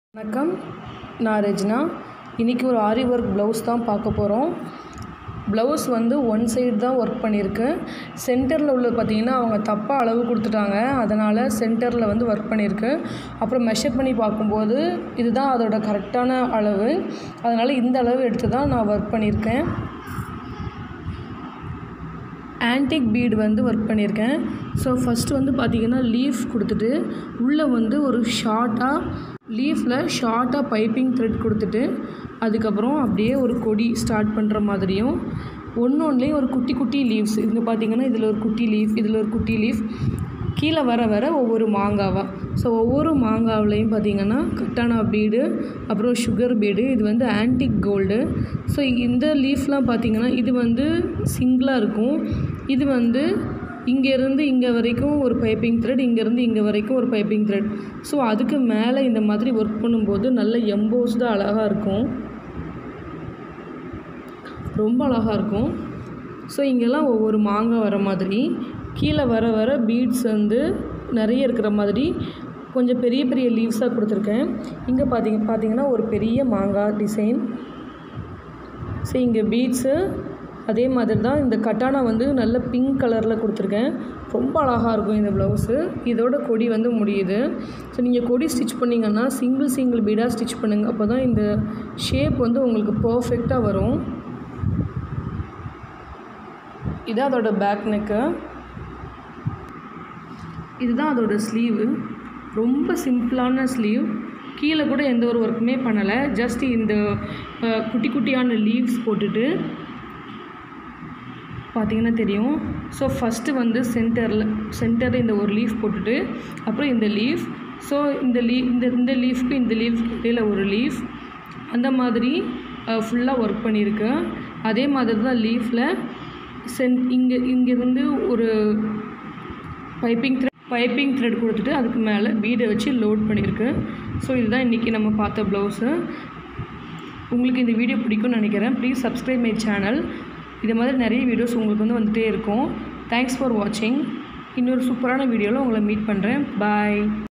வணக்கம் நான் ரெஜினா இன்றைக்கி ஒரு ஆரி ஒர்க் ப்ளவுஸ் தான் பார்க்க போகிறோம் ப்ளவுஸ் வந்து ஒன் சைடு தான் ஒர்க் பண்ணியிருக்கு சென்டரில் உள்ள பார்த்தீங்கன்னா அவங்க தப்பாக அளவு கொடுத்துட்டாங்க அதனால் சென்டரில் வந்து ஒர்க் பண்ணியிருக்கு அப்புறம் மெஷர் பண்ணி பார்க்கும்போது இதுதான் அதோட கரெக்டான அளவு அதனால் இந்த அளவு எடுத்து தான் நான் ஒர்க் பண்ணியிருக்கேன் ஆன்டிக் பீடு வந்து ஒர்க் பண்ணியிருக்கேன் ஸோ ஃபஸ்ட்டு வந்து பார்த்திங்கன்னா லீஃப் கொடுத்துட்டு உள்ளே வந்து ஒரு ஷார்ட்டாக லீஃபில் ஷார்ட்டாக பைப்பிங் த்ரெட் கொடுத்துட்டு அதுக்கப்புறம் அப்படியே ஒரு கொடி ஸ்டார்ட் பண்ணுற மாதிரியும் ஒன்று ஒன்றுலேயும் ஒரு குட்டி குட்டி லீவ்ஸ் இங்கே பார்த்தீங்கன்னா இதில் ஒரு குட்டி லீஃப் இதில் ஒரு குட்டி லீஃப் கீழே வர வர ஒவ்வொரு மாங்காவாக ஸோ ஒவ்வொரு மாங்காவிலையும் பார்த்தீங்கன்னா கட்டானா பீடு அப்புறம் சுகர் பீடு இது வந்து ஆன்டிக் கோல்டு ஸோ இந்த லீஃப்லாம் பார்த்தீங்கன்னா இது வந்து சிங்கிளாக இருக்கும் இது வந்து இங்கேருந்து இங்கே வரைக்கும் ஒரு பைப்பிங் த்ரெட் இங்கேருந்து இங்கே வரைக்கும் ஒரு பைப்பிங் த்ரெட் ஸோ அதுக்கு மேலே இந்த மாதிரி ஒர்க் பண்ணும்போது நல்ல எம்போஸ்டாக அழகாக இருக்கும் ரொம்ப அழகாக இருக்கும் ஸோ இங்கெல்லாம் ஒவ்வொரு மாங்காய் வர மாதிரி கீழே வர வர பீட்ஸ் வந்து நிறைய இருக்கிற மாதிரி கொஞ்சம் பெரிய பெரிய லீவ்ஸாக கொடுத்துருக்கேன் இங்கே பார்த்தீங்க பார்த்தீங்கன்னா ஒரு பெரிய மாங்காய் டிசைன் ஸோ இங்கே பீட்ஸு அதே மாதிரி தான் இந்த கட்டானா வந்து நல்ல பிங்க் கலரில் கொடுத்துருக்கேன் ரொம்ப அழகாக இருக்கும் இந்த ப்ளவுஸு இதோட கொடி வந்து முடியுது ஸோ நீங்கள் கொடி ஸ்டிச் பண்ணிங்கன்னா சிங்கிள் சிங்கிள் பீடாக ஸ்டிச் பண்ணுங்கள் அப்போ தான் இந்த ஷேப் வந்து உங்களுக்கு பர்ஃபெக்டாக வரும் இதான் அதோட பேக் நெக்கு இதுதான் அதோட ஸ்லீவு ரொம்ப சிம்பிளான ஸ்லீவ் கீழே கூட எந்த ஒரு ஒர்க்குமே பண்ணலை ஜஸ்ட் இந்த அஹ், குட்டி குட்டியான லீவ்ஸ் போட்டுட்டு பார்த்தீங்கன்னா தெரியும் ஸோ ஃபஸ்ட்டு வந்து சென்டரில் சென்டரில் இந்த ஒரு லீஃப் போட்டுட்டு அப்புறம் இந்த லீஃப் ஸோ இந்த லீ இந்த இந்த லீஃப்க்கு இந்த லீஃப்க்கு இடையில ஒரு லீஃப் அந்த மாதிரி ஃபுல்லாக ஒர்க் பண்ணியிருக்கு அதே மாதிரி தான் லீஃபில் சென் இங்கே இங்கேருந்து ஒரு பைப்பிங் த்ரெட் பைப்பிங் த்ரெட் கொடுத்துட்டு அதுக்கு மேலே பீடை வச்சு லோட் பண்ணியிருக்கு ஸோ இதுதான் இன்றைக்கி நம்ம பார்த்த ப்ளவுஸு உங்களுக்கு இந்த வீடியோ பிடிக்கும்னு நினைக்கிறேன் ப்ளீஸ் சப்ஸ்கிரைப் மை சேனல் இது மாதிரி நிறைய வீடியோஸ் உங்களுக்கு வந்து வந்துகிட்டே இருக்கும் தேங்க்ஸ் ஃபார் வாட்சிங் இன்னொரு சூப்பரான வீடியோவில் உங்களை மீட் பண்ணுறேன் பாய்